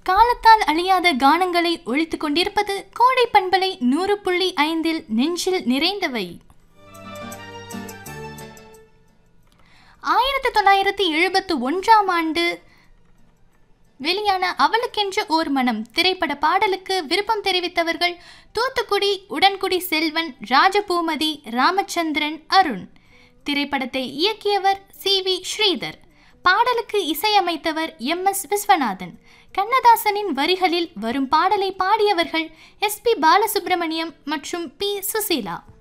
காலத்தால் அழியாத கானங்களை ஒழித்துக் கொண்டிருப்பது கோடை பண்பலை நூறு புள்ளி ஐந்தில் நெஞ்சில் நிறைந்தவை ஆயிரத்தி தொள்ளாயிரத்தி எழுபத்து ஒன்றாம் ஆண்டு வெளியான அவளுக்கென்று ஓர் மனம் திரைப்பட பாடலுக்கு விருப்பம் தெரிவித்தவர்கள் தூத்துக்குடி உடன்குடி செல்வன் ராஜபூமதி ராமச்சந்திரன் அருண் திரைப்படத்தை இயக்கியவர் சி வி ஸ்ரீதர் பாடலுக்கு இசையமைத்தவர் எம் எஸ் விஸ்வநாதன் கண்ணதாசனின் வரிகளில் வரும் பாடலை பாடியவர்கள் எஸ் பி பாலசுப்ரமணியம் மற்றும் பி சுசீலா